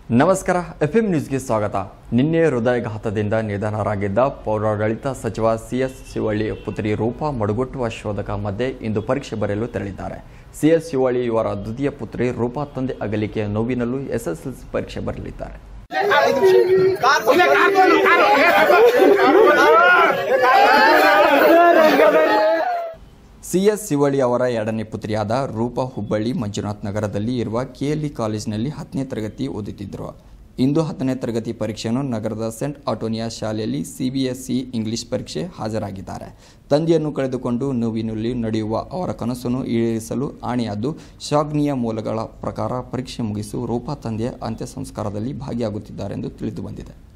ನಮಸ್ಕಾರ F M ನ್ಯೂಸ್ಗೆ ಸ್ವಾಗತ ನಿನ್ನೆ ಹೃದಯಘಾತದಿಂದ ನಿಧನರಾಗಿದ್ದ ಪೌರಾಡಳಿತ ಸಚಿವ ಸಿಎಸ್ ಶಿವಳ್ಳಿ ಪುತ್ರಿ ರೂಪಾ ಮಡುಗುಟ್ಟುವ ಶೋಧಕ ಮಧ್ಯೆ ಇಂದು ಪರೀಕ್ಷೆ ಬರೆಯಲು ತೆರಳಿದ್ದಾರೆ ಸಿಎಸ್ ಶಿವಳ್ಳಿ ಇವರ ದ್ವಿತೀಯ ಪುತ್ರಿ ರೂಪಾ ತಂದೆ ಅಗಲಿಕೆಯ ನೋವಿನಲ್ಲೂ ಎಸ್ಎಸ್ಎಲ್ಸಿ ಪರೀಕ್ಷೆ ಬರಲಿದ್ದಾರೆ ಸಿಎಸ್ ಶಿವಳ್ಳಿ ಅವರ ಎರಡನೇ ಪುತ್ರಿಯಾದ ರೂಪಾ ಹುಬ್ಬಳ್ಳಿ ಮಂಜುನಾಥ್ ನಗರದಲ್ಲಿ ಇರುವ ಕೆಎಲ್ಇ ಕಾಲೇಜಿನಲ್ಲಿ ಹತ್ತನೇ ತರಗತಿ ಓದುತ್ತಿದ್ದರು ಇಂದು ಹತ್ತನೇ ತರಗತಿ ಪರೀಕ್ಷೆಯನ್ನು ನಗರದ ಸೆಂಟ್ ಆಟೋನಿಯಾ ಶಾಲೆಯಲ್ಲಿ ಸಿಬಿಎಸ್ಇ ಇಂಗ್ಲಿಷ್ ಪರೀಕ್ಷೆ ಹಾಜರಾಗಿದ್ದಾರೆ ತಂದೆಯನ್ನು ಕಳೆದುಕೊಂಡು ನೋವಿನಲ್ಲಿ ನಡೆಯುವ ಅವರ ಕನಸನ್ನು ಈಡೇರಿಸಲು ಆಣೆಯಾದ್ದು ಶಾಗ್ನಿಯ ಮೂಲಗಳ ಪ್ರಕಾರ ಪರೀಕ್ಷೆ ಮುಗಿಸಿ ರೂಪಾ ತಂದೆಯ ಅಂತ್ಯ ಸಂಸ್ಕಾರದಲ್ಲಿ ಭಾಗಿಯಾಗುತ್ತಿದ್ದಾರೆಂದು ತಿಳಿದು ಬಂದಿದೆ